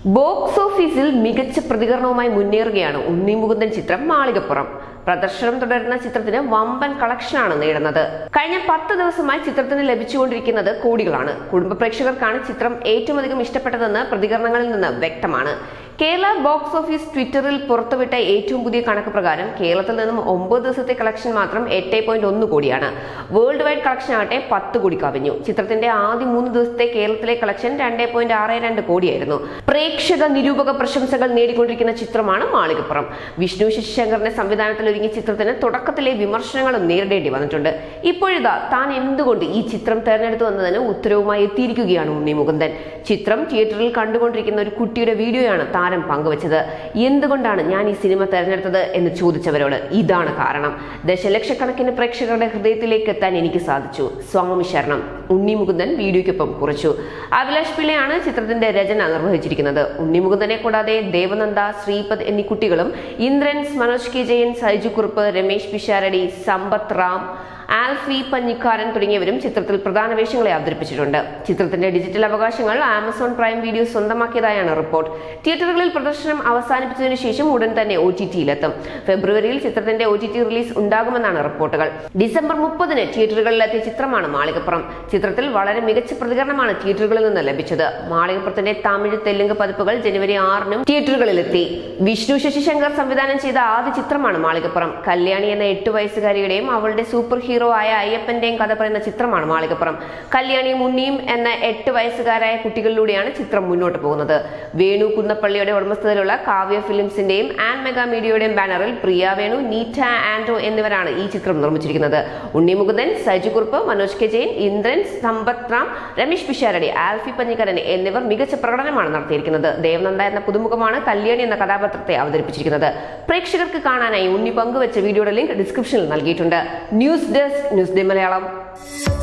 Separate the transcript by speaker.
Speaker 1: box ഓഫീസിൽ മികച്ച പ്രതികരണവുമായി മുന്നേറുകയാണ് ഉണ്ണി മുകുന്ദൻ ചിത്രം മാളികപ്പുറം പ്രദർശനം തുടരുന്ന ചിത്രത്തിന് വമ്പൻ കളക്ഷനാണ് നേടുന്നത് കഴിഞ്ഞ പത്ത് ദിവസമായി ചിത്രത്തിന് ലഭിച്ചുകൊണ്ടിരിക്കുന്നത് കോടികളാണ് കുടുംബ പ്രേക്ഷകർക്കാണ് ചിത്രം ഏറ്റവും അധികം ഇഷ്ടപ്പെട്ടതെന്ന് പ്രതികരണങ്ങളിൽ നിന്ന് വ്യക്തമാണ് കേരള ബോക്സ് ഓഫീസ് ട്വിറ്ററിൽ പുറത്തുവിട്ട ഏറ്റവും പുതിയ കണക്ക് പ്രകാരം കേരളത്തിൽ നിന്നും ഒമ്പത് ദിവസത്തെ കളക്ഷൻ മാത്രം എട്ട് പോയിന്റ് ഒന്ന് കോടിയാണ് വേൾഡ് വൈഡ് കളക്ഷൻ ആകട്ടെ പത്ത് കോടി കവിഞ്ഞു ചിത്രത്തിന്റെ ആദ്യ മൂന്ന് ദിവസത്തെ കേരളത്തിലെ കളക്ഷൻ രണ്ട് പോയിന്റ് ആറ് രണ്ട് കോടിയായിരുന്നു പ്രേക്ഷക നിരൂപക പ്രശംസകൾ നേടിക്കൊണ്ടിരിക്കുന്ന ചിത്രമാണ് മാളികപ്പുറം വിഷ്ണു ശശിശങ്കറിന്റെ സംവിധാനത്തിൽ ഒരുങ്ങിയ ചിത്രത്തിന് തുടക്കത്തിലെ വിമർശനങ്ങളും നേരിടേണ്ടി വന്നിട്ടുണ്ട് ഇപ്പോഴിതാ താൻ എന്തുകൊണ്ട് ഈ ചിത്രം തെരഞ്ഞെടുത്തു എന്നതിന് ഉത്തരവുമായി എത്തിയിരിക്കുകയാണ് ഉണ്ണി മുകുന്ദൻ ചിത്രം തിയേറ്ററിൽ കണ്ടുകൊണ്ടിരിക്കുന്ന ഒരു കുട്ടിയുടെ വീഡിയോയാണ് താരം പങ്കുവച്ചത് എന്തുകൊണ്ടാണ് ഞാൻ ഈ സിനിമ തെരഞ്ഞെടുത്തത് എന്ന് ചോദിച്ചവരോട് ഇതാണ് കാരണം ദശലക്ഷക്കണക്കിന് പ്രേക്ഷകരുടെ ഹൃദയത്തിലേക്ക് എത്താൻ എനിക്ക് സാധിച്ചു സ്വാമി ശരണം ഉണ്ണി മുകുന്ദൻ വീഡിയോയ്ക്കൊപ്പം കുറിച്ചു അഭിലാഷ് പിള്ളയാണ് ചിത്രത്തിന്റെ രചന നിർവഹിച്ചിരിക്കുന്നത് ഉണ്ണി മുകുന്ദനെ കൂടാതെ ദേവനന്ദ ശ്രീപദ് എന്നീ കുട്ടികളും ഇന്ദ്രൻസ് മനോജ് കെ ജയൻ സൈജു കുറുപ്പ് രമേശ് പിഷാരടി സമ്പത്ത് റാം ആൽഫി പഞ്ഞിക്കാരൻ തുടങ്ങിയവരും ചിത്രത്തിൽ പ്രധാന വേഷങ്ങളെ അവതരിപ്പിച്ചിട്ടുണ്ട് ചിത്രത്തിന്റെ ഡിജിറ്റൽ അവകാശങ്ങൾ ആമസോൺ പ്രൈം വീഡിയോ സ്വന്തമാക്കിയതായാണ് റിപ്പോർട്ട് തിയേറ്ററുകളിൽ പ്രദർശനം അവസാനിപ്പിച്ചതിനു ശേഷം ഉടൻ തന്നെ ഒ ടി ടിയിലെത്തും ഫെബ്രുവരിയിൽ ചിത്രത്തിന്റെ ഒ ടി ടി റിലീസ് ഉണ്ടാകുമെന്നാണ് റിപ്പോർട്ടുകൾ ഡിസംബർ മുപ്പതിന് തിയേറ്ററുകളിലെത്തിയ ചിത്രമാണ് മാളികപ്പുറം ചിത്രത്തിൽ വളരെ മികച്ച പ്രതികരണമാണ് തിയേറ്ററുകളിൽ നിന്ന് ലഭിച്ചത് മാളികപ്പുറത്തിന്റെ തമിഴ് തെലുങ്ക് പതിപ്പുകൾ ജനുവരി ആറിനും തിയേറ്ററുകളിലെത്തി വിഷ്ണു ശശിശങ്കർ സംവിധാനം ചെയ്ത ആദ്യ ചിത്രമാണ് മാളികപ്പുറം കല്യാണി എന്ന എട്ട് വയസ്സുകാരിയുടെയും അവളുടെ സൂപ്പർ ഹീറോ ആയ അയ്യപ്പന്റെയും കഥ പറയുന്ന ചിത്രമാണ് മാളികപ്പുറം കല്യാണിയും ഉണ്ണിയും എന്ന എട്ട് വയസ്സുകാരായ കുട്ടികളിലൂടെയാണ് ചിത്രം മുന്നോട്ട് പോകുന്നത് വേണു കുന്നപ്പള്ളിയുടെ ഉടമസ്ഥതയിലുള്ള കാവ്യ ഫിലിംസിന്റെയും ആൻഡ് മെഗാ മീഡിയയുടെയും ബാനറിൽ പ്രിയ വേണു നീറ്റ ആൻഡോ എന്നിവരാണ് ഈ ചിത്രം നിർമ്മിച്ചിരിക്കുന്നത് ഉണ്ണി മുകുന്ദൻ സജു കുറുപ്പ് മനോജ് കെ ജെയിൻ ഇന്ദ്രൻ സമ്പത് റാം രമേശ് പിഷാരടി ആൽഫി പഞ്ഞിക്കരൻ എന്നിവർ മികച്ച പ്രകടനമാണ് നടത്തിയിരിക്കുന്നത് ദേവനന്ദ എന്ന പുതുമുഖമാണ് കല്യാണി എന്ന കഥാപാത്രത്തെ അവതരിപ്പിച്ചിരിക്കുന്നത് പ്രേക്ഷകർക്ക് കാണാനായി ഉണ്ണി പങ്കുവച്ച വീഡിയോയുടെ ലിങ്ക് ഡിസ്ക്രിപ്ഷനിൽ നൽകിയിട്ടുണ്ട് news desk news day Malayalam